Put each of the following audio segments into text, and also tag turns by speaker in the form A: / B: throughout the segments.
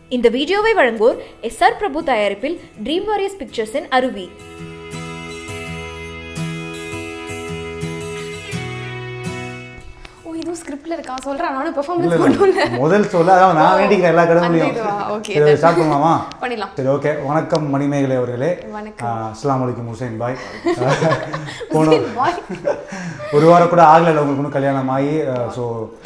A: இந்த வீடியோவை வழங்குவோர் எஸ் ஆர் பிரபு தயாரிப்பில் ட்ரீம் வாரியர்ஸ் பிக்சர்ஸின் அருவி
B: ஓ இதுவும் ஸ்கிரிப்ட்ல இருக்கா சொல்றேன் நானும்
C: இல்ல,
B: பெர்ஃபார்மன்ஸ்
C: இல்ல.
B: பண்ணுவேன்
C: முதல் சொல்ல அதான் நான் வேண்டிக்கிறேன் எல்லா கடவுளையும்
B: அந்த இதுவா? Okay,
C: சரி
B: done.
C: ஸ்டார்ட் பண்ணலாமா
B: பண்ணிடலாம்
C: சரி ஓகே வணக்கம் மணிமேகலை அவர்களே
B: வணக்கம்.
C: அஸ்லாம் வலைக்கம் ஹுசைன் பாய் போன
B: பாய்
C: ஒரு வாரம் கூட ஆகல உங்களுக்கு இன்னும் கல்யாணம் ஆகி ஸோ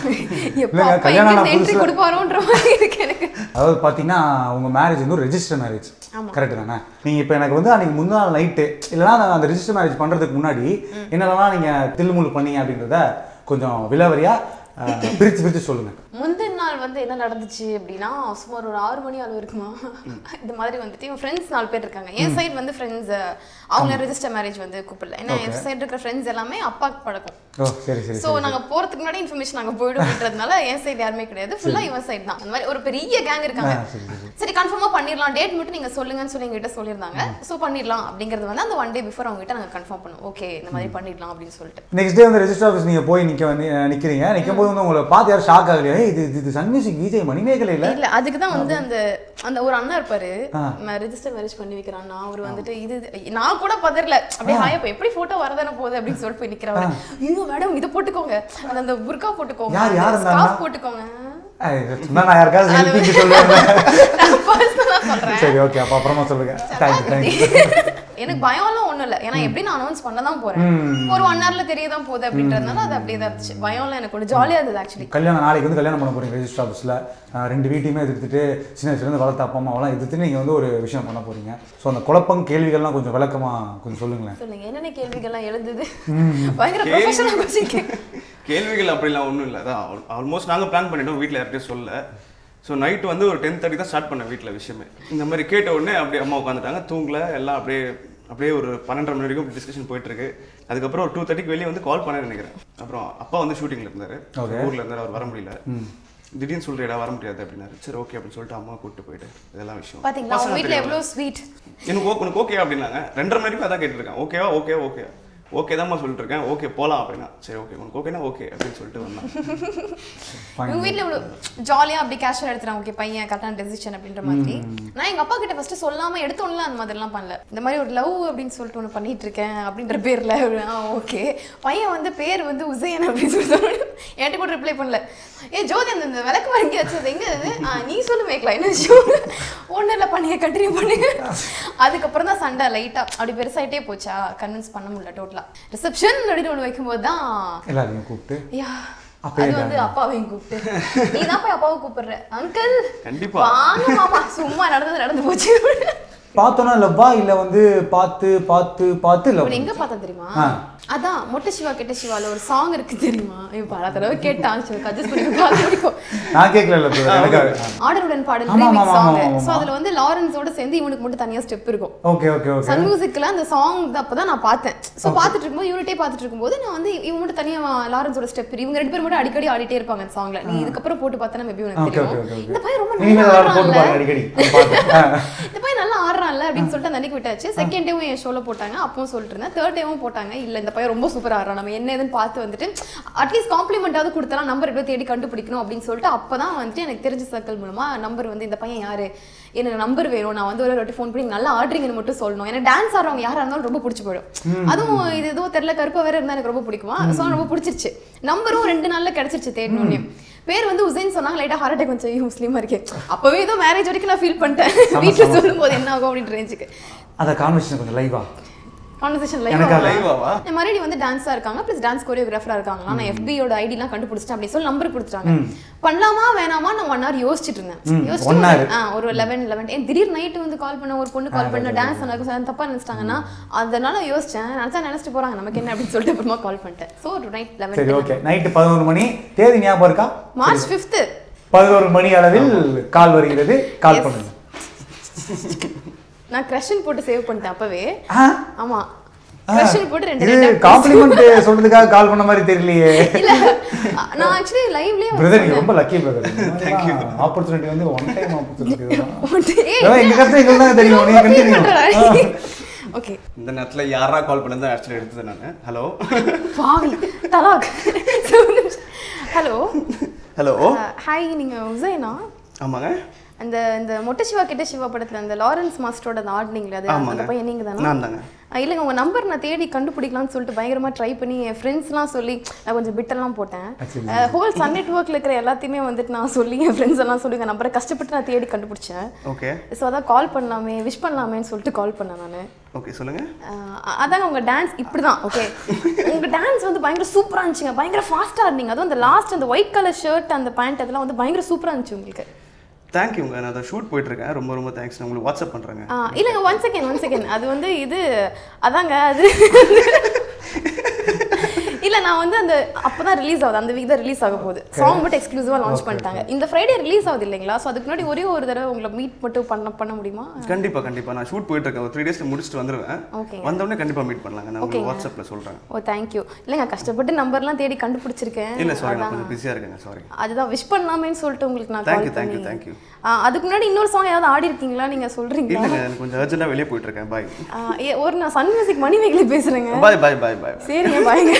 B: எப்போ
C: இல்லைங்க,
B: அப்பா
C: கல்யாணம் ஆன
B: எங்க என்ட்ரி
C: புதுசுல-
B: கொடுப்பாரோன்ற மாதிரி இருக்கு எனக்கு
C: அதாவது பார்த்தீங்கன்னா உங்கள் மேரேஜ் வந்து ஒரு ரெஜிஸ்டர் மேரேஜ் கரெக்ட் தானே நீங்கள் இப்போ எனக்கு வந்து அன்றைக்கி முந்தின நாள் நைட்டு இல்லைனா நான் அந்த ரெஜிஸ்டர் மேரேஜ் பண்ணுறதுக்கு முன்னாடி என்னெல்லாம் நீங்கள் தில்முல் பண்ணீங்க அப்படின்றத கொஞ்சம் விலாவரியாக பிரித்து பிரித்து சொல்லுங்கள்
B: முந்தின நாள் வந்து என்ன நடந்துச்சு அப்படின்னா சுமார் ஒரு ஆறு மணி அளவு இருக்குமா இந்த மாதிரி வந்துட்டு என் ஃப்ரெண்ட்ஸ் நாலு பேர் இருக்காங்க என் சைடு வந்து ஃப்ரெண்ட்ஸ் அவங்க ரெஜிஸ்டர் மேரேஜ் வந்து கூப்பிடல ஏன்னா என் சைடு இருக்கிற ஃப்ரெண்ட்ஸ் எல்லாமே அப்பாக்கு பழக்கம்
C: ஓ சரி சரி
B: ஸோ நாங்க போறதுக்கு முன்னாடி இன்ஃபர்மேஷன் நாங்க போயிடும் அப்படின்றதுனால என் சைடு யாருமே கிடையாது ஃபுல்லா இவன் சைடு தான் அந்த மாதிரி ஒரு பெரிய கேங் இருக்காங்க
C: ஆ, சரி, சரி.
B: சரி கன்ஃபார்மா பண்ணிடலாம் டேட் மட்டும் நீங்க சொல்லுங்கன்னு சொல்லி எங்ககிட்ட சொல்லியிருந்தாங்க ஸோ பண்ணிடலாம் அப்படிங்கிறது வந்து அந்த ஒன் டே பிஃபோர் அவங்க கிட்ட நாங்க கன்ஃபார்ம் பண்ணோம் ஓகே இந்த மாதிரி பண்ணிடலாம் அப்படின்னு சொல்லிட்டு
C: நெக்ஸ்ட் டே வந்து ரெஜிஸ்டர் ஆஃபீஸ் நீங்கள் போய் நிற்க நிற்கிறீங்க நிற்கும் போது வந்து உங்களை பார்த்து யாரும் ஷாக் ஆகலையா "ஏய், இது இது சன் மியூசிக் விஜய் மணிமேகலை இல்லை
B: இல்ல அதுக்கு தான் வந்து அந்த அந்த ஒரு அண்ணா இருப்பாரு
C: ஆ.
B: ரெஜிஸ்டர் மேரேஜ் பண்ணி வைக்கிறான் அவர் வந்துட்டு இது இது- நான் கூட பதறல அப்படியே ஹாய் அப்ப எப்படி போட்டோ வரதானே போகுது அப்படின்னு சொல்லிட்டு போய் நிக்கிறவரு ஐயோ மேடம் இதை போட்டுக்கோங்க அந்த அந்த புர்கா போட்டுக்கோங்க
C: யார், யார் அந்த
B: ஸ்கார்ஃப்
C: அண்ணா?
B: போட்டுக்கோங்க
C: ஏய், சொன்னா நான் யாருக்காவது ஹெல்ப் சொல்லுவேன்
B: நான் personal ஆ சொல்றேன்
C: சரி ஓகே அப்போ அப்புறமா சொல்லுங்க தேங்க்யூ தேங்க்யூ
B: எனக்கு பயம்லாம் ஒண்ணும் இல்ல ஏன்னா எப்படி நான் அனௌன்ஸ் பண்ண தான் போறேன் ஒரு ஒன் ஹவர்ல தெரிய தான் போகுது அப்படின்றதுனால அது அப்படியே தான் இருந்துச்சு பயம்லாம் எனக்கு ஒன்று ஜாலியா இருந்தது ஆக்சுவலி
C: கல்யாணம் நாளைக்கு வந்து கல்யாணம் பண்ண போறீங்க ரெஜிஸ்டர் ஆஃபீஸில் ரெண்டு வீட்டையுமே எதிர்த்துட்டு சின்ன வயசுலேருந்து வளர்த்த அப்பா அம்மாவெல்லாம் எதிர்த்து நீங்கள் வந்து ஒரு விஷயம் பண்ண போறீங்க ஸோ அந்த குழப்பம் கேள்விகள்லாம் கொஞ்சம் விளக்கமாக கொஞ்சம் சொல்லுங்களேன்
B: சொல்லுங்க என்னென்ன கேள்விகள்லாம் எழுந்தது பயங்கர ப்ரொஃபஷனல் கொஸ்டின்
D: கேள்விகள் அப்படிலாம் ஒன்றும் இல்லை அதான் ஆல்மோஸ்ட் நாங்கள் பிளான் பண்ணிட்டோம் வீட்டில் யார்கிட்டயும் சொல்ல ஸோ நைட்டு வந்து ஒரு டென் தேர்ட்டி தான் ஸ்டார்ட் பண்ணேன் வீட்டில் விஷயமே இந்த மாதிரி கேட்ட உடனே அப்படியே அம்மா உட்காந்துட்டாங்க தூங்கல எல்லாம் அப்படியே அப்படியே ஒரு பன்னெண்டரை மணி வரைக்கும் டிஸ்கஷன் போயிட்டு இருக்கு அதுக்கப்புறம் ஒரு டூ தேர்ட்டிக்கு வெளியே வந்து கால் பண்ண நினைக்கிறேன் அப்புறம் அப்பா வந்து ஷூட்டிங்கில் இருந்தார்
C: Okay.
D: ஊரில் இருந்தார் அவர் வர முடியல திடீர்னு சொல்றியடா வர முடியாது அப்படின்னாரு சரி ஓகே அப்படின்னு சொல்லிட்டு அம்மா கூப்பிட்டு போயிட்டு இதெல்லாம் விஷயம்
B: பாத்தீங்களா உங்க
D: பசங்க
B: வீட்ல
D: தெரியும்.
B: எவ்வளவு ஸ்வீட்
D: எனக்கு ஓ- உனக்கு ஓகே அப்படின்னாங்க ரெண்டரை மணி வரைக்கும் அதான் கேட்டுருக்கேன் ஓகேவா ஓகே ஓகே ஓகே தான்மா சொல்லிட்டு இருக்கேன் ஓகே போலாம் அப்படின்னா சரி ஓகே உனக்கு ஓகேனா ஓகே அப்படின்னு சொல்லிட்டு வந்தான்
B: உங்க வீட்ல இவ்வளவு ஜாலியா அப்படி கேஷுவல் எடுத்துறாங்க ஓகே பையன் கரெக்டான டெசிஷன் அப்படின்ற மாதிரி நான் எங்க அப்பா கிட்ட ஃபர்ஸ்ட் சொல்லாம எடுத்தோம்ல அந்த மாதிரிலாம் பண்ணல இந்த மாதிரி ஒரு லவ் அப்படின்னு சொல்லிட்டு ஒன்று பண்ணிட்டு இருக்கேன் அப்படின்ற பேர்ல ஓகே பையன் வந்து பேர் வந்து உசையன் அப்படின்னு சொல்லிட்டு என்கிட்ட கூட ரிப்ளை பண்ணல ஏ ஜோதி அந்த இந்த விளக்கு வாங்கி வச்சது எங்க அது ஆ, நீ சொல்லு மேக்கலா என்ன விஷயம் ஒன்றும் இல்லை பண்ணிய கண்டினியூ பண்ணுங்க அதுக்கப்புறம் தான் சண்டை லைட்டா அப்படி பெருசாயிட்டே போச்சா கன்வின்ஸ் பண்ண முடியல டோட்டலா ரிசப்ஷன் அப்படின்னு ஒன்று வைக்கும்போது தான்
C: எல்லாரையும் கூப்பிட்டு
B: யா
C: அப்பயே
B: அது வந்து அப்பாவையும் கூப்பிட்டு நீ தான் போய் அப்பாவை கூப்பிடுற அங்கிள்
D: கண்டிப்பா.
B: வாங்க மாமா சும்மா நடந்தது நடந்து போச்சு
C: பார்த்தோன்னா லவ்வா இல்லை வந்து பார்த்து பார்த்து பார்த்து லவ்
B: இவன் எங்க பார்த்தா தெரியுமா
C: ஆ.
B: அதான் மொட்டை சிவா கெட்ட சிவால ஒரு சாங் இருக்கு தெரியுமா இவன் பல தடவை கேட்டான் சிவா அட்ஜஸ்ட் பண்ணி காது பிடிக்கும்
C: நான் கேட்கல இல்லை brother, எனக்காக
B: ஆடருடன் பாடல்
C: ஆமா,
B: ரீமிக்ஸ்
C: ஆமா,
B: சாங்
C: ஆமா, ஆமா,
B: சோ அதுல வந்து லாரன்ஸோட சேர்ந்து இவனுக்கு மட்டும் தனியா ஸ்டெப் இருக்கும்
C: ஓகே ஓகே ஓகே
B: சன் மியூசிக்ல அந்த சாங் அப்பதான் நான் பார்த்தேன் சோ பார்த்துட்டு இருக்கும்போது யூனிட்டே பார்த்துட்டு இருக்கும்போது நான் வந்து இவன் மட்டும் தனியா லாரன்ஸோட ஸ்டெப் இவங்க ரெண்டு பேரும் மட்டும் அடிக்கடி ஆடிட்டே இருப்பாங்க அந்த சாங்ல நீ இதுக்கப்புறம் போட்டு பார்த்தா மேபி உனக்கு
C: ஓகே ஓகே
B: தெரியும்
C: ஓகே
B: இந்த பையன் ரொம்ப
C: இனிமேல்
B: நல்லா
C: எல்லாரும் போட்டு
B: ஆடுறான்ல.
C: பாருங்க அடிக்கடி நான் பார்த்தேன். ஆ.
B: இந்த பையன் நல்லா ஆடுறான்ல அப்படின்னு சொல்லிட்டு அந்த அன்னைக்கு விட்டாச்சு செகண்ட் டேவும் என் ஷோல போட்டாங்க அப்பவும் சொல்லிட்டு இருந்தேன் தேர்ட் டேவும் போட்டாங்க இல்ல இந்த பையன் ரொம்ப சூப்பரா ஆடுறான் நம்ம என்ன ஏதுன்னு பார்த்து வந்துட்டு அட்லீஸ்ட் காம்ப்ளிமெண்டாவது கொடுத்தலாம் நம்பர் எப்படியோ தேடி கண்டுபிடிக்கணும் அப்படின்னு சொல்லிட்டு அப்பதான் வந்துட்டு எனக்கு தெரிஞ்ச சர்க்கிள் மூலமா நம்பர் வந்து இந்த பையன் யாரு எனக்கு நம்பர் வேணும் நான் வந்து ஒரு வாட்டி ஃபோன் பண்ணி நல்லா ஆடுறீங்கன்னு மட்டும் சொல்லணும் ஏன்னா டான்ஸ் ஆடுறவங்க யாரா இருந்தாலும் ரொம்ப பிடிச்சி போயிடும் அதுவும் இது ஏதோ தெரியல கருப்பா வேற இருந்தா எனக்கு ரொம்ப பிடிக்குமா ஸோ ரொம்ப பிடிச்சிருச்சு நம்பரும் ரெண்டு நாள்ல கிடைச்சிருச்சு தேடணும்னு பேர் வந்து உசைன் சொன்னாங்க லைட்டா ஹார்ட் அட்டாக் கொஞ்சம் முஸ்லீமா இருக்கேன் அப்பவே ஏதோ மேரேஜ் வரைக்கும் நான் ஃபீல் பண்ணிட்டேன் வீட்டுல சொல்லும் போது என்ன ஆகும் அப்படின்னு ரேஞ்சுக்கு
C: அந்த கான்வர்சேஷன் கொஞ்சம் லைவா
B: கான்வர்சேஷன்
C: எனக்கா
B: லைவ்
D: live ஆவா?
B: இந்த மாதிரி வந்து டான்ஸா இருக்காங்க ப்ளஸ் டான்ஸ் கொரியோகிராஃபரா இருக்காங்க நான் எஃபியோட ஐடிலாம் கண்டுபிடிச்சிட்டேன் அப்படி சொல்லி நம்பர் கொடுத்துட்டாங்க பண்ணலாமா வேணாமா நான் ஒன் ஹவர் யோசிச்சுட்டு இருந்தேன்
C: one
B: யோசிச்சு
C: hour.
B: ஒரு- ஆ, ஒரு லெவன் லெவன் ஏன் திடீர் நைட்டு வந்து கால் பண்ண ஒரு பொண்ணு கால் பண்ண டான்ஸ் எனக்கு சார் தப்பா நினைச்சிட்டாங்கன்னா அதனால யோசிச்சேன் நினைச்சா நினைச்சிட்டு போறாங்க நமக்கு என்ன அப்படின்னு சொல்லிட்டு அப்புறமா கால் பண்ணிட்டேன் ஸோ ஒரு நைட்
C: சரி
B: லெவன்
C: ஓகே நைட்டு பதினோரு மணி தேதி ஞாபகம் இருக்கா
B: மார்ச் ஃபிஃப்த்து
C: பதினோரு மணி அளவில் கால் வருகிறது கால்
B: Yes.
C: பண்ணுங்க
B: நான் க்ரஷன் போட்டு சேவ் பண்ணிட்டேன் அப்பவே
C: ஆ?
B: ஆமா
C: ஆ.
B: க்ரஷன் போட்டு ரெண்டு
C: இது
B: ரெண்டு
C: காம்ப்ளிமெண்ட் சொல்றதுக்காக கால் பண்ண மாதிரி தெரியலையே
B: இல்ல நான் ஆக்சுவலி லைவ்லயே
C: பிரதர் நீங்க ரொம்ப லக்கி பிரதர் ஆப்பர்ச்சுனிட்டி வந்து ஒன் டைம் ஆப்பர்ச்சுனிட்டி எங்க கஷ்டம் எங்களுக்கு தான் தெரியும் நீங்க கண்டினியூ
B: ஓகே
D: இந்த நேரத்துல யாரா கால் பண்ணி தான் ஆக்சுவலி எடுத்தது நான் ஹலோ
B: பாவி தலாக் ஹலோ
D: ஹலோ
B: ஹாய் நீங்க உசைனா
D: ஆமாங்க
B: அந்த இந்த மொட்டை சிவா கிட்ட சிவா படத்துல அந்த லாரன்ஸ் மாஸ்டரோட அந்த ஆடினீங்களே அது
D: ஆமாங்க.
B: அந்த பையன் நீங்க தானே
D: நான் தாங்க
B: இல்லைங்க உங்க நம்பர் நான் தேடி கண்டுபிடிக்கலாம்னு சொல்லிட்டு பயங்கரமா ட்ரை பண்ணி என் ஃப்ரெண்ட்ஸ்லாம் சொல்லி நான் கொஞ்சம் பிட்டெல்லாம் போட்டேன் ஹோல் சன் நெட்ஒர்க்ல இருக்கிற எல்லாத்தையுமே வந்துட்டு நான் சொல்லி என் ஃப்ரெண்ட்ஸ் எல்லாம் சொல்லி என் நம்பரை கஷ்டப்பட்டு நான் தேடி கண்டுபிடிச்சேன்
D: ஓகே
B: ஸோ அதான் கால் பண்ணலாமே விஷ் பண்ணலாமேன்னு சொல்லிட்டு கால் பண்ணேன் நான்
D: ஓகே சொல்லுங்க
B: அதாங்க உங்க டான்ஸ் இப்படிதான் ஓகே உங்க டான்ஸ் வந்து பயங்கர சூப்பரா இருந்துச்சுங்க பயங்கர ஃபாஸ்டா இருந்தீங்க அதுவும் அந்த லாஸ்ட் அந்த ஒயிட் கலர் ஷர்ட் அந்த பேண்ட் அதெல்லாம் வந்து பயங்கர சூப்பரா இருந்துச்சு உங்களுக்கு
D: தேங்க்யூங்க நான் அதை ஷூட் போயிட்டு இருக்கேன் ரொம்ப ரொம்ப தேங்க்ஸ் நான் உங்களுக்கு வாட்ஸ்அப் பண்றேங்க
B: ஆ, இல்லைங்க ஒன் செகண்ட் ஒன் செகண்ட் அது வந்து இது அதாங்க அது இல்ல நான் வந்து அந்த அப்பதான் ரிலீஸ் ஆகுது அந்த வீக் தான் ரிலீஸ் ஆக போகுது சாங் மட்டும் எக்ஸ்க்ளூசிவா லான்ச் பண்ணிட்டாங்க இந்த ஃப்ரைடே ரிலீஸ் ஆகுது இல்லைங்களா ஸோ அதுக்கு முன்னாடி ஒரே ஒரு தடவை உங்களை மீட் மட்டும் பண்ண பண்ண முடியுமா
D: கண்டிப்பா கண்டிப்பா நான் ஷூட் போயிட்டு இருக்கேன் ஒரு த்ரீ டேஸ்ல முடிச்சுட்டு வந்துருவேன்
B: ஓகேங்க.
D: வந்தோடனே கண்டிப்பா மீட் பண்ணலாங்க நான் உங்களுக்கு வாட்ஸ்அப்ல சொல்றேன்
B: ஓ தேங்க்யூ இல்லைங்க கஷ்டப்பட்டு நம்பர்லாம் தேடி கண்டுபிடிச்சிருக்கேன்
D: இல்ல சாரி நான் கொஞ்சம் பிஸியா இருக்கேங்க சாரி
B: அதுதான் விஷ் பண்ணலாமேன்னு சொல்லிட்டு உங்களுக்கு நான்
D: Thank you,
B: கால்
D: thank
B: பண்ணி
D: you, thank you.
B: ஆ, அதுக்கு முன்னாடி இன்னொரு சாங் ஏதாவது ஆடி இருக்கீங்களா நீங்க சொல்றீங்களா
D: இல்லைங்க எனக்கு கொஞ்சம் அர்ஜென்ட்டா வெளியே போயிட்டு இருக்கேன் பாய்
B: ஆ, ஏ, ஒரு நான் சன் மியூசிக் மணிமேகலை பேசுறேங்க
D: பாய் பாய் பாய் பாய்
B: சரிங்க பாய்ங்க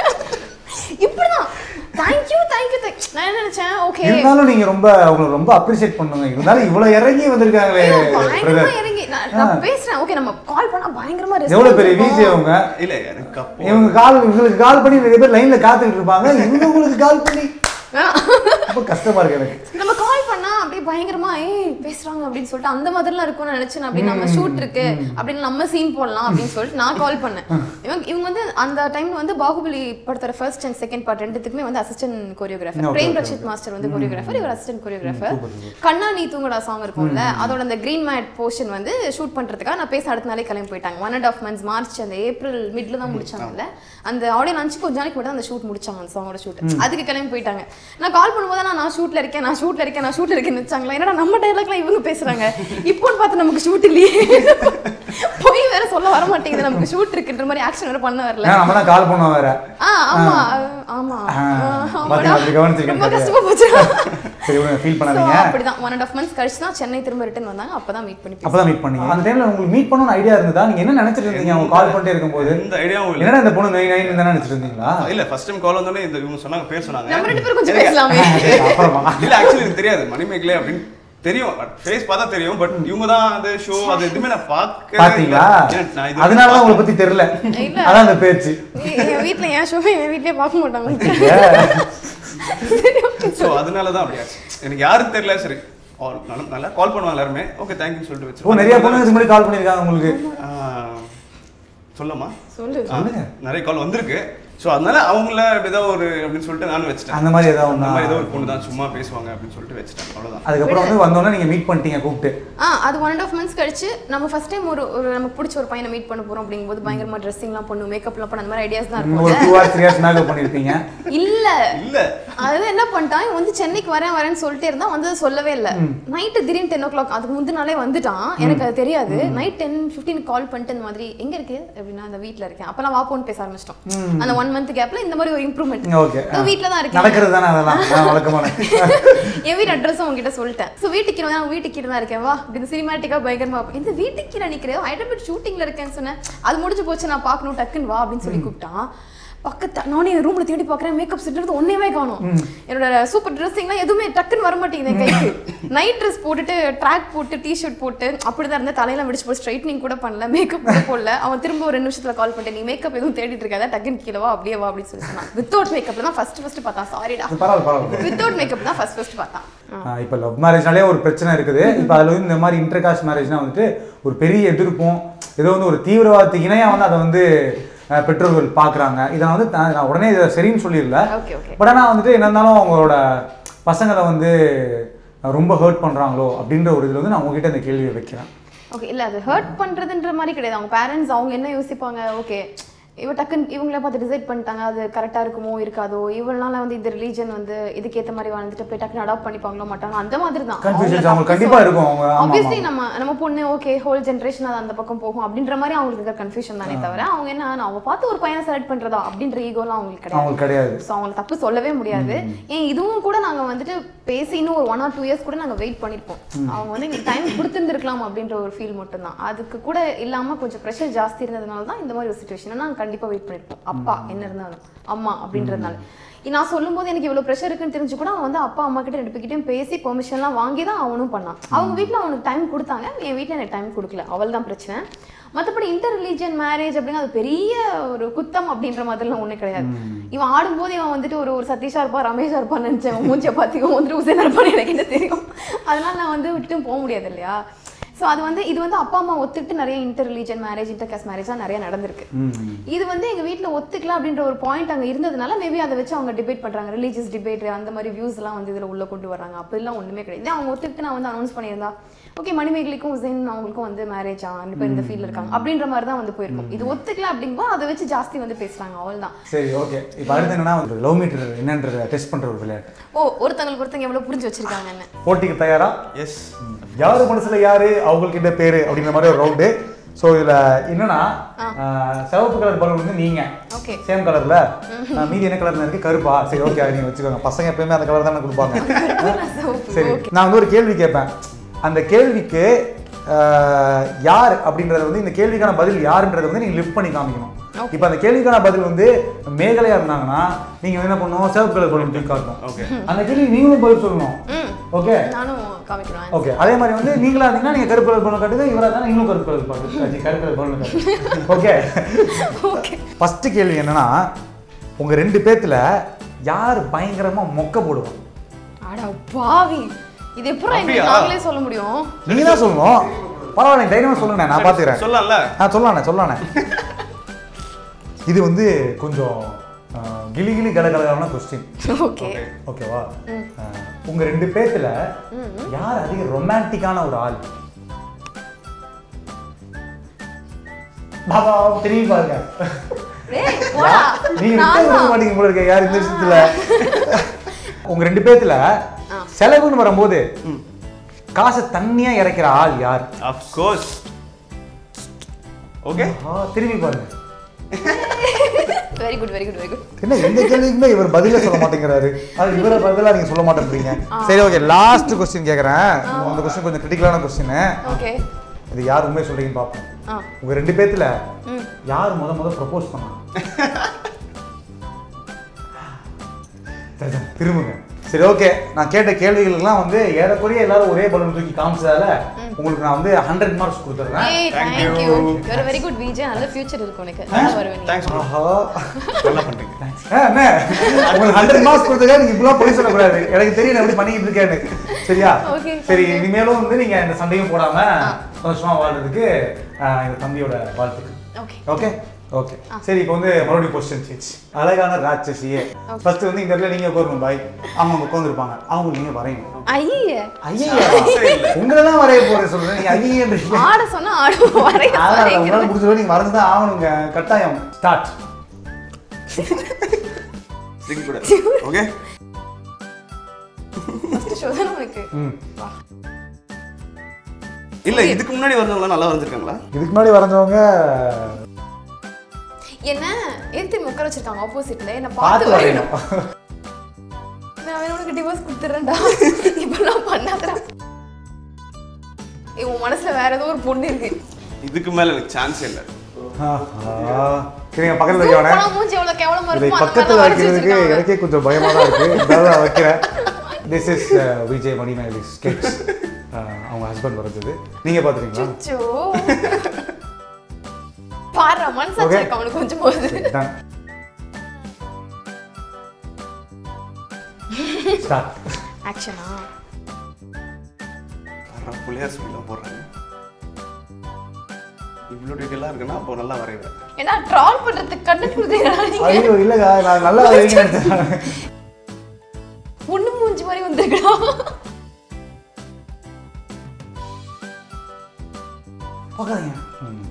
B: இப்படிதான் தேங்க்யூ தேங்க்யூ நான் என்ன நினைச்சேன் ஓகே
C: இருந்தாலும் நீங்க ரொம்ப அவங்களை ரொம்ப அப்ரிஷியேட் பண்ணுங்க இருந்தாலும் இவ்வளவு இறங்கி வந்திருக்காங்களே
B: பயங்கரமா
C: பிரதர்
B: இறங்கி நான் நான் பேசுறேன் ஓகே நம்ம கால் பண்ணா பயங்கரமா response
C: எவ்வளவு பெரிய
B: இருக்கும்.
C: விஜய் அவங்க
D: இல்ல எனக்கு அப்போ
C: இவங்க கால் இவங்களுக்கு கால் பண்ணி நிறைய பேர் லைன்ல காத்துக்கிட்டு இருப்பாங்க இவங்க உங்களுக்கு கால் பண்ணி
B: வேணாம்.
C: ரொம்ப கஷ்டமா இருக்கு எனக்கு
B: நம்ம கால் பண்ணா அப்படியே பயங்கரமா ஏய் பேசுறாங்க அப்படின்னு சொல்லிட்டு அந்த மாதிரிலாம் இருக்கும்னு நினைச்சேன் அப்படி நம்ம ஷூட் இருக்கு அப்படின்னு நம்ம சீன் போடலாம் அப்படின்னு சொல்லிட்டு நான் கால் பண்ணேன் இவங்க இவங்க வந்து அந்த டைம்ல வந்து பாகுபலி படத்தோட ஃபர்ஸ்ட் அண்ட் செகண்ட் பார்ட் ரெண்டுத்துக்குமே வந்து assistant choreographer
C: Okay,
B: Prem
C: okay,
B: Rashid master வந்து கோரியோகிராஃபர் இவர் அசிஸ்டன்ட் கோரியோகிராஃபர் கண்ணா நீ தூங்கடா சாங் இருக்கும்ல அதோட அந்த கிரீன் மேட் போர்ஷன் வந்து ஷூட் பண்றதுக்காக நான் பேச அடுத்த நாளே கிளம்பி போயிட்டாங்க one and half months March அந்த ஏப்ரல் மிட்ல தான் முடிச்சாங்கல்ல அந்த ஆடியோ லான்ச்சு கொஞ்ச நாளைக்கு மட்டும் அந்த ஷூட் முடிச்சாங்க அந்த சாங்கோட ஷூட் அதுக்கு கிளம்பி போயிட்டாங்க நான் கால் பண்ணும்போது நான் நான் ஷூட்ல இருக்கேன் நான் ஷூட்ல இருக்கேன் நான் ஷூட்ல இருக்கேன்னு வச்சாங்களா என்னடா நம்ம டைலாக்லாம் இவங்க பேசுறாங்க இப்போன்னு பார்த்து நமக்கு ஷூட் இல்லையே போய் வேற சொல்ல வர மாட்டேங்குது நமக்கு ஷூட் இருக்குன்ற மாதிரி ஆக்ஷன் வேற பண்ண வரல
C: ஏன்னா நம்ம தான் கால் பண்ணுவோம் வேற
B: ஆ ஆமா ஆமா
C: ஆ,
B: ஆமாடா.
C: பாத்தீங்களா, அப்படி கவனிச்சிருக்கேன்
B: ரொம்ப
C: பாருங்க.
B: கஷ்டமா போச்சு
C: சரி ஃபீல்
B: So,
C: பண்ணாதீங்க
B: அப்படிதான் ஒன் அண்ட் ஆஃப் மந்த்ஸ் கழிச்சு தான் சென்னை திரும்ப ரிட்டர்ன் வந்தாங்க அப்பதான் மீட் பண்ணி பேசினோம்.
C: அப்பதான் மீட் பண்ணீங்க அந்த டைம்ல உங்களுக்கு மீட் பண்ணணும்னு ஐடியா இருந்ததா நீங்க என்ன நினைச்சிட்டு இருந்தீங்க அவங்க கால் பண்ணிட்டே இருக்கும்போது
D: எந்த ஐடியாவும் இல்ல
C: என்னடா இந்த பொண்ணு நை நைன் தானே நினைச்சிட்டு இருந்தீங்களா
D: இல்ல ஃபர்ஸ்ட் டைம் கால் வந்தோடனே இந்த இவங்க சொன்னாங்க பேர் சொன்னாங்க
B: நம்ம ரெண்டு பேரும் கொஞ்சம்
D: எனக்கு-
B: பேசலாமே
C: அப்புறமா
D: இல்ல ஆக்சுவலி எனக்கு தெரியாது மணிமேகலை அப்படின்னு தெரியும் ஃபேஸ் பார்த்தா தெரியும் பட் இவங்க தான் அந்த ஷோ அது எதுவுமே நான் பார்க்க
C: பாத்தீங்களா
D: நான் இது
C: அதனாலதான் உங்களை பத்தி தெரியல
B: இல்ல.
C: அதான் அந்த பேச்சு
B: எ- என் வீட்ல என் ஷோவை என் வீட்லயே பார்க்க மாட்டாங்க
D: ஸோ அதனால தான் அப்படி ஆச்சு எனக்கு யாரும் தெரியல சரி all நல்லா- நல்லா கால் பண்ணுவாங்க எல்லாருமே ஓகே தேங்க்யூ சொல்லிட்டு
C: ஓ
D: வச்சிருக்கோம்
C: நிறைய பொண்ணுங்க இதுக்கு முன்னாடி கால் பண்ணிருக்காங்க உங்களுக்கு
D: சொல்லமா
B: சொல்லு
C: சொல்லுங்க.
D: நிறைய கால் வந்திருக்கு ஸோ அதனால அவங்கள ஏதோ ஒரு அப்படின்னு சொல்லிட்டு நானும் வச்சுட்டேன்
C: அந்த மாதிரி ஏதாவது
D: அந்த மாதிரி ஏதோ ஒரு
C: ஒண்ணா?
D: பொண்ணு தான் சும்மா பேசுவாங்க அப்படின்னு சொல்லிட்டு வச்சுட்டேன் அவ்வளவுதான்
C: அதுக்கப்புறம் வந்து வந்தோடனே நீங்க மீட் பண்ணிட்டீங்க கூப்பிட்டு
B: ஆ அது ஒன் அண்ட் ஆஃப் மந்த்ஸ் கழிச்சு நம்ம ஃபர்ஸ்ட் டைம் ஒரு ஒரு நமக்கு பிடிச்ச ஒரு பையனை மீட் பண்ண போறோம் அப்படிங்கும்போது பயங்கரமா ட்ரெஸ்ஸிங்லாம் பண்ணும் மேக்கப்லாம் பண்ண அந்த மாதிரி ஐடியாஸ் தான்
C: ஒரு
B: இருக்கும்
C: two hours three hours makeup பண்ணிருப்பீங்க
B: இல்ல
D: இல்ல
B: அது என்ன பண்ணிட்டான் இவன் வந்து சென்னைக்கு வரேன் வரேன்னு சொல்லிட்டே இருந்தா வந்து சொல்லவே இல்ல நைட்டு திடீர்னு டென் ஓ கிளாக் அதுக்கு முந்தின நாளே வந்துட்டான் எனக்கு அது தெரியாது நைட் டென் ஃபிஃப்டீன் கால் பண்ணிட்டு இந்த மாதிரி எங்க இருக்கு அப்படின்னா அந்த வீட்ல இருக்கேன் அப்பெல்லாம் வாப்போன்னு பேச ஆரம்பிச்சிட்டோம் அந்த ஒன் மந்த் கேப்ல இந்த மாதிரி ஒரு இம்ப்ரூவ்மெண்ட்
C: ஓகே
B: வீட்ல தான் இருக்கேன்
C: நடக்கிறது தானே அதெல்லாம் அதான் வழக்கமான
B: என் வீட்டு அட்ரஸும் உங்ககிட்ட சொல்லிட்டேன் ஸோ வீட்டுக்கு நான் வீட்டுக்கு கீழே தான் இருக்கேன் வா இப்படி சினிமாட்டிக்கா பயங்கரமா பார்ப்பேன். இந்த வீட்டுக்கு கீழே நிக்கிறேன் ஹைதராபாத் ஷூட்டிங்ல இருக்கேன்னு சொன்னேன் அது முடிஞ்சு போச்சு நான் பார்க்கணும் டக்குன்னு வா அப்படின்னு சொல்லி கூப்பிட்டான் பக்கத்து நானே என் ரூம்ல தேடி பார்க்கறேன் மேக்கப் செட் இருந்து ஒன்னேமே காணும் என்னோட சூப்பர் ட்ரெஸ்ஸிங்லாம் எதுவுமே டக்குன்னு வர மாட்டேங்குது என் கைக்கு நைட் ட்ரெஸ் போட்டுட்டு ட்ராக் போட்டு டிஷர்ட் போட்டு அப்படிதான் இருந்த தலையெல்லாம் விடிச்சு போட்டு ஸ்ட்ரைட்னிங் கூட பண்ணல மேக்கப் கூட போடல அவன் திரும்ப ஒரு ரெண்டு நிமிஷத்துல கால் பண்ணிட்டு நீ மேக்கப் எதுவும் தேடிட்டு இருக்காத டக்குன்னு கீழே வா அப்படியே வா அப்படின்னு சொல்லி சொன்னான் வித்தவுட் மேக்கப்ல தான் ஃபர்ஸ்ட் ஃபர்ஸ்ட் பார்த்தான் சாரிடா
C: பரவாயில்ல பரவாயில்ல
B: வித்தவுட் மேக்கப் தான் ஃபர்ஸ்ட் ஃபர்ஸ்ட் பார்த்தான்
C: ஆஹ் இப்ப லவ் மேரேஜ்னாலே ஒரு பிரச்சனை இருக்குது இப்போ அதில் வந்து இந்த மாதிரி இன்டர் காஸ்ட் மேரேஜ்னா வந்துட்டு ஒரு பெரிய எதிர்ப்பும் ஏதோ வந்து ஒரு தீவிரவாதத்துக்கு இணையா வந்து அதை வந்து ஆஹ் பெற்றோர்கள் பார்க்குறாங்க இதை வந்து நான் நான் உடனே இதை சரின்னு சொல்லிடல
B: ஓகே ஓகே
C: பட் ஆனால் வந்துட்டு என்ன இருந்தாலும் அவங்களோட பசங்களை வந்து ரொம்ப ஹர்ட் பண்ணுறாங்களோ அப்படின்ற ஒரு இதில் வந்து நான் உங்ககிட்ட இந்த கேள்வியை வைக்கிறேன்
B: ஓகே இல்ல அது ஹர்ட் பண்றதுன்ற மாதிரி கிடையாது அவங்க பேரண்ட்ஸ் அவங்க என்ன யோசிப்பாங்க ஓகே இவ டக்குன்னு இவங்கள பார்த்து டிசைட் பண்ணிட்டாங்க அது கரெக்டா இருக்குமோ இருக்காதோ இவளால வந்து இந்த ரிலீஜன் வந்து இதுக்கேத்த மாதிரி வாழ்ந்துட்டு போய் டக்குன்னு அடாப்ட் பண்ணிப்பாங்களோ மாட்டாங்க அந்த மாதிரி தான்
C: Confusions அவங்களுக்கு கண்டிப்பா இருக்கும். அவங்க- ஆமா,
B: ஆப்வியஸ்லி
C: ஆமா.
B: நம்ம நம்ம பொண்ணு ஓகே ஹோல் ஜென்ரேஷன் அது அந்த பக்கம் போகும் அப்படின்ற மாதிரி அவங்களுக்கு இருக்க கன்ஃபியூஷன் தானே தவிர அவங்க என்ன நான் அவ பார்த்து ஒரு பையனை செலக்ட் பண்றதா அப்படின்ற ஈகோலாம் அவங்களுக்கு கிடையாது
C: அவங்களுக்கு கிடையாது
B: ஸோ அவங்களை தப்பு சொல்லவே முடியாது ஏன் இதுவும் கூட நாங்க வந்துட்டு பேசி இன்னும் ஒரு ஒன் ஆர் டூ இயர்ஸ் கூட நாங்க வெயிட் பண்ணிருப்போம் அவங்க வந்து எங்களுக்கு டைம் கொடுத்துருந்துருக்கலாம் அப்படின்ற ஒரு ஃபீல் மட்டும்தான் அதுக்கு கூட இல்லாம கொஞ்சம் ப்ரெஷர் ஜாஸ்தி இருந்ததுனால தான் இந்த மாதிரி ஒரு சுச்சுவேஷன் நாங்க கண்டிப்பா வெயிட் பண்ணிருப்போம் அப்பா என்ன இருந்தாலும் அம்மா அப்படின்றதுனால நான் சொல்லும்போது எனக்கு இவ்வளவு ப்ரெஷர் இருக்குன்னு தெரிஞ்சு கூட அவன் வந்து அப்பா அம்மா கிட்ட ரெண்டு பேர்கிட்டயும் பேசி பெர்மிஷன்லாம் வாங்கி தான் அவனும் பண்ணான் அவங்க வீட்ல அவனுக்கு டைம் கொடுத்தாங்க என் வீட்ல எனக்கு டைம் கொடுக்கல அவள் தான் பிரச்சனை மற்றபடி இன்டர் ரிலீஜியன் மேரேஜ் அப்படின்னா அது பெரிய ஒரு குத்தம் அப்படின்ற மாதிரிலாம் ஒன்றும் கிடையாது இவன் ஆடும்போது இவன் வந்துட்டு ஒரு ஒரு சதீஷா இருப்பா ரமேஷா இருப்பான்னு நினைச்சேன் இவன் மூஞ்சியை பார்த்து இவன் வந்துட்டு உசேன் இருப்பான்னு எனக்கு என்ன தெரியும் அதனால நான் வந்து விட்டும் போக முடியாது இல்லையா ஸோ அது வந்து இது வந்து அப்பா அம்மா ஒத்துட்டு நிறைய inter religion marriage inter caste மேரேஜ்லாம் நிறைய நடந்திருக்கு இது வந்து எங்க வீட்ல ஒத்துக்கலாம் அப்படின்ற ஒரு பாயிண்ட் அங்க இருந்ததுனால மேபி அதை வச்சு அவங்க டிபேட் பண்றாங்க ரிலீஜியஸ் டிபேட் அந்த மாதிரி வியூஸ் எல்லாம் வந்து இதுல உள்ள கொண்டு வராங்க அப்படிலாம் ஒண்ணுமே கிடையாது இதே அவங்க ஒத்துக்கிட்டு நான் வந்து அனௌன்ஸ் பண்ணியிருந்தா ஓகே மணிமேகலைக்கும் உசேன் அவங்களுக்கும் வந்து மேரேஜ் ஆ ரெண்டு பேர் இந்த ஃபீல்ட்ல இருக்காங்க அப்படின்ற மாதிரி தான் வந்து போயிருக்கும் இது ஒத்துக்கல அப்படிங்கும்போது அதை வச்சு ஜாஸ்தி வந்து பேசுறாங்க அவ்வளவுதான்
C: சரி ஓகே இப்போ அடுத்து என்னன்னா ஒரு லவ் மீட்டர் என்னன்றதை டெஸ்ட் பண்ற ஒரு விளையாட்டு
B: ஓ ஒருத்தங்களுக்கு ஒருத்தங்க எவ்வளவு புரிஞ்சு வச்சிருக்காங்கன்னு
C: போட்டிக்கு தயாரா
D: எஸ்
C: யாரு மனசுல யாரு அவங்களுக்கு என்ன பேரு அப்படிங்கிற மாதிரி ஒரு ரவுண்டு ஸோ இதுல என்னன்னா ஆஹ், சிவப்பு கலர் பலூன் வந்து நீங்க
B: ஓகே
C: சேம் கலர்ல மீதி என்ன கலர்ல இருக்கு கருப்பா சரி ஓகே நீங்க வச்சுக்கோங்க பசங்க எப்பயுமே அந்த கலர் தானே கொடுப்பாங்க சரி நான் வந்து ஒரு கேள்வி கேட்பேன் அந்த கேள்விக்கு ஆஹ், யார் அப்படின்றத வந்து இந்த கேள்விக்கான பதில் யாருன்றதை வந்து நீங்க லிஃப்ட் பண்ணி காமிக்கணும் இப்போ அந்த கேள்விக்கான பதில் வந்து மேகலையா இருந்தாங்கன்னா நீங்க என்ன பண்ணணும் சிவப்பு கலர் பலூன் தூக்கி காட்டணும்
D: ஓகே
C: அந்த கேள்வி நீங்களும் பதில் சொல்லணும் ஓகே
B: நானும் காமிக்கிறேன்
C: ஓகே அதே மாதிரி வந்து நீங்களா இருந்தீங்கன்னா நீங்க கருப்பு கலர் பலூன் காட்டுங்க இவரா இருந்தா நீங்களும் கருப்பு கலர் பலூன் காட்டுங்க கருப்பு கலர் பலூன் காட்டுங்க ஓகே ஃபர்ஸ்ட் கேள்வி என்னன்னா உங்க ரெண்டு பேத்துல யார் பயங்கரமா மொக்க போடுவோம்
B: அட பாவி இது எப்படி
D: அப்படியா?
B: நாங்களே சொல்ல முடியும்
C: நீங்க தான் சொல்லணும் பரவாயில்ல தைரியமா சொல்லுங்க நான் பாத்துக்கிறேன்
D: சொல்லலாம்ல
C: ஆ சொல்லலானே சொல்லலானே இது வந்து கொஞ்சம் ஆ, கிளி கிளி கலகலகான கொஸ்டின்
B: ஓகே
C: ஓகேவா ஆ, உங்க ரெண்டு பேத்துல யார் அதிக ரொமான்டிக்கான ஒரு ஆள் பாபா திரும்பி பாருங்க
B: டேய் போடா
C: நீங்க
B: நான்
C: விட்டு கொடுக்க மாட்டீங்க போல இருக்க யார் இந்த விஷயத்துல உங்க ரெண்டு பேத்துல செலவுன்னு வரும்போது காசை தண்ணியா இறைக்கிற ஆள் யார்
D: ஆஃப் கோர்ஸ் ஓகே
C: ஆ, திரும்பி பாருங்க
B: very good very good very good
C: என்ன எந்த கேள்விக்குமே இவர் பதிலே சொல்ல மாட்டேங்கிறாரு அது இவர பதிலா நீங்க சொல்ல மாட்டேங்கிறீங்க சரி ஓகே லாஸ்ட் கொஸ்டின் கேக்குறேன் அந்த கொஸ்டின் கொஞ்சம் கிரிட்டிக்கலான கொஸ்டின்
B: ஓகே
C: இது யார் உண்மை சொல்றீங்கன்னு பார்ப்போம்
B: ஆ
C: உங்க ரெண்டு பேத்துல யார் முத முத ப்ரப்போஸ் பண்ணா சரி, சரி, திரும்புங்க சரி ஓகே நான் கேட்ட கேள்விகளுக்கெல்லாம் வந்து ஏறக்குறைய எல்லாரும் ஒரே பலூன் தூக்கி காமிச்சதால உங்களுக்கு நான் வந்து ஹண்ட்ரட் மார்க்ஸ் கொடுத்துட்றேன்
B: ஏய்
D: Thank
B: தேங்க்
D: you.
B: யூ ஒரு வெரி குட் விஜய் நல்ல ஃபியூச்சர் இருக்கு உனக்கு நல்லா வருவே நீ
D: தேங்க்ஸ்
C: ஆஹா
D: நல்லா பண்றீங்க
C: ஆ, அண்ணே, உங்களுக்கு ஹண்ட்ரட் மார்க்ஸ் கொடுத்ததுக்காக நீங்க இப்படிலாம் பொய் சொல்லக்கூடாது எனக்கு தெரியும் நான் எப்படி பண்ணிட்டு இருக்கேன்னு சரியா
B: Okay,
C: சரி இனிமேலும் வந்து நீங்க இந்த சண்டையும் போடாம சந்தோஷமா வாழ்றதுக்கு ஆ, எங்க தம்பியோட வாழ்த்துக்கு
B: ஓகே
C: ஓகே ஓகே சரி இப்போ வந்து மறுபடியும் கொஸ்டின் சேஞ்ச் அழகான ராட்சசியே ஃபர்ஸ்ட் வந்து இந்த இடத்துல நீங்க உட்காரணும் பாய் அவங்க அங்க உட்காந்துருப்பாங்க அவங்க நீங்க வரையணும்
B: ஐயே
C: ஐயா உங்களெல்லாம் வரைய போறேன் சொல்றேன் நீங்க ஐயன்றீங்க
B: ஆட சொன்னா ஆடுவோம் வரைய
C: அதான் உங்களால முடிஞ்ச நீங்க வரைஞ்சு தான் ஆகணுங்க கட்டாயம் ஸ்டார்ட்
D: சிரிக்க கூட ஓகே
B: ஃபர்ஸ்ட் ஷோ தான் உனக்கு
C: ம்
D: இல்ல இதுக்கு முன்னாடி வந்தவங்க நல்லா வந்திருக்காங்களா
C: இதுக்கு முன்னாடி வரைஞ்சவங்க
B: என்ன எதுக்கு உட்கார வச்சிருக்காங்க ஆப்போசிட்ல என்ன
C: பார்த்து
B: பார்த்து வரையணும்
C: வரையணும்
B: நான் உனக்கு டிவோர்ஸ் கொடுத்துறேன்டா இப்பெல்லாம் பண்ணாதடா ஏய், உன் மனசுல வேற ஏதோ ஒரு பொண்ணு இருக்கு
D: இதுக்கு மேல எனக்கு சான்ஸ் இல்ல
C: ஆஹா. சரிங்க பக்கத்துல வைக்க வேணாம்
B: சூப்பரா மூஞ்சி எவ்வளவு கேவலமா
C: இதை
B: இருக்கும் அந்த
C: பக்கத்துல
B: மாதிரி வரைச்சு
C: வைக்கிறதுக்கு
B: வச்சிருக்காங்க.
C: எனக்கே கொஞ்சம் பயமா தான் இருக்கு இருந்தாலும் நான் வைக்கிறேன் திஸ் இஸ் விஜய் மணிமேலி ஸ்கெட்ச் அவங்க ஹஸ்பண்ட் வரைஞ்சது நீங்க பாத்துறீங்களா
B: அச்சோ பாரு மனசாட்சி
C: Okay.
B: இருக்கு அவனுக்கு கொஞ்சம் போகுது
C: done. Start.
B: ஆக்ஷனா
D: வர்ற புள்ளையார் சொல்லிலாம் போடுறாங்க இவ்வளோ டீட்டெயிலாக இருக்குன்னா அப்போ நல்லா வரைவேன்
B: ஏன்னா ட்ரால் பண்றதுக்கு கண்ணு கொடுத்தீங்களா நீங்க
C: ஐயோ இல்லைங்க நான் நல்லா வரைவீங்கன்னு நினைச்சேன்.
B: பொண்ணு மூஞ்சி மாதிரி வந்திருக்கா
C: பார்க்காதீங்க ம்.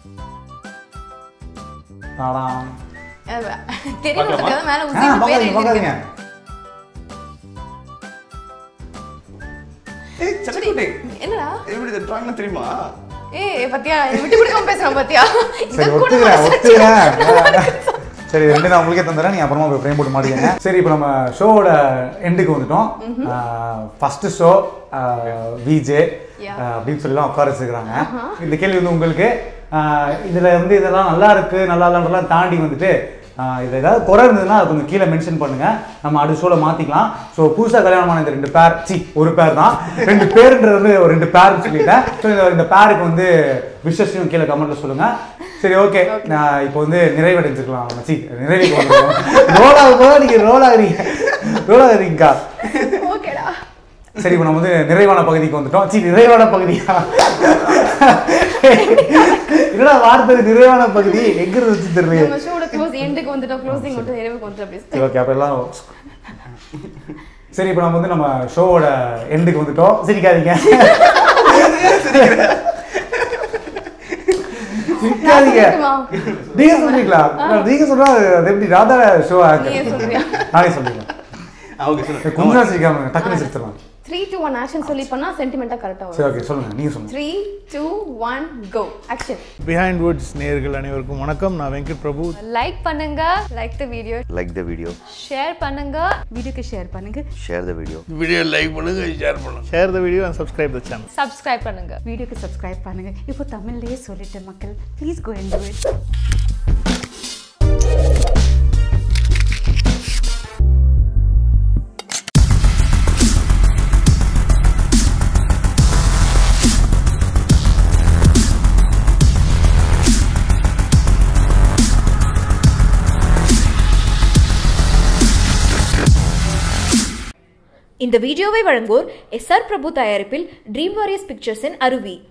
C: தாடாம்.
B: தெரியல மேல
C: ஆ,
B: உசி பேர்
C: பார்க்காதீங்க பார்க்காதீங்க
B: எழுதிருக்கு
D: ஏய் சட்டக்குட்டி
B: என்னடா
D: எப்படி இந்த ட்ராயிங்லாம் தெரியுமா
B: ஏய் பத்தியா இது விட்டு கொடுக்காம பேசுறான் பாத்தியா
C: சரி
B: இது கூட
C: ஒத்துக்கிறேன்
B: மனசாட்சி
C: ஒத்துக்கிறேன் சரி ரெண்டு நான் உங்களுக்கே தந்துடுறேன் நீ அப்புறமா போய் ஃப்ரேம் போட்டு மாட்டீங்க சரி இப்போ நம்ம ஷோவோட எண்டுக்கு வந்துட்டோம் ஃபர்ஸ்ட் ஷோ விஜே
B: Yeah.
C: அப்படின்னு சொல்லிலாம் உட்கார வச்சுக்கிறாங்க இந்த கேள்வி வந்து உங்களுக்கு ஆஹ் இதுல வந்து இதெல்லாம் நல்லா இருக்கு நல்லா இல்லைன்றலாம் தாண்டி வந்துட்டு இது ஏதாவது குறை இருந்ததுன்னா அதை கொஞ்சம் கீழே மென்ஷன் பண்ணுங்க நம்ம அடுத்த ஷோவில் மாற்றிக்கலாம் ஸோ புதுசாக கல்யாணமான இந்த ரெண்டு பேர் சி ஒரு பேர் தான் ரெண்டு பேருன்றது வந்து ஒரு ரெண்டு பேர்னு சொல்லிட்டேன் ஸோ இந்த இந்த பேருக்கு வந்து விஷஸையும் கீழே கமெண்ட்டில் சொல்லுங்கள் சரி ஓகே நான் இப்போ வந்து நிறைவடைஞ்சிருக்கலாம் மச்சி நிறைவுக்கு வந்துருக்கோம் ரோல் ஆகும் போது நீங்கள் ரோல் ஆகுறீங்க ரோல் ஆகுறீங்கக்கா
B: ஓகேடா
C: சரி இப்போ நம்ம வந்து நிறைவான பகுதிக்கு வந்துட்டோம் சி நிறைவான பகுதியா என்னடா வார்த்தை நிறைவான பகுதி எங்க இருந்து வச்சு தெரியல
B: நம்ம ஷோட க்ளோஸ் எண்டுக்கு வந்துட்டோம் க்ளோசிங் மட்டும் நிறைவுக்கு வந்துட்டோம் அப்படி
C: சரி ஓகே அப்ப எல்லாம் சரி இப்போ நம்ம வந்து நம்ம ஷோவோட எண்டுக்கு வந்துட்டோம் சிரிக்காதீங்க சிரிக்காதீங்க
B: சொல்லட்டுமா?
C: நீங்க சொல்றீங்களா நீங்க சொன்னா அது எப்படி நான் தான் ஷோ
B: நீயே சொல்றியா?
C: நானே சொல்லிடுறேன்
D: ஓகே சொல்லுங்க
C: கொஞ்சம் சிரிக்காம டக்குனு சிரிச்சிடலாம்
B: த்ரீ டூ ஒன் ஆக்ஷன் சொல்லி பண்ணா சென்டிமெண்டா கரெக்டா
C: சரி
B: வரும்
C: ஓகே சொல்லுங்க நீங்க சொல்லுங்க
B: three two one go action
E: Behindwoods நேயர்கள் அனைவருக்கும் வணக்கம் நான் வெங்கட் பிரபு
F: லைக் பண்ணுங்க like the video
G: like the video
F: share பண்ணுங்க
H: வீடியோக்கு ஷேர் பண்ணுங்க
G: share the video
E: share the video and subscribe the channel
F: subscribe பண்ணுங்க
H: வீடியோக்கு சப்ஸ்கிரைப் பண்ணுங்க இப்போ தமிழ்லயே சொல்லிட்டேன் மக்கள் please go and do it
A: இந்த வீடியோவை வழங்குவோர் எஸ்ஆர் பிரபு தயாரிப்பில் ட்ரீம் வாரியர்ஸ் பிக்சர்ஸின் அருவி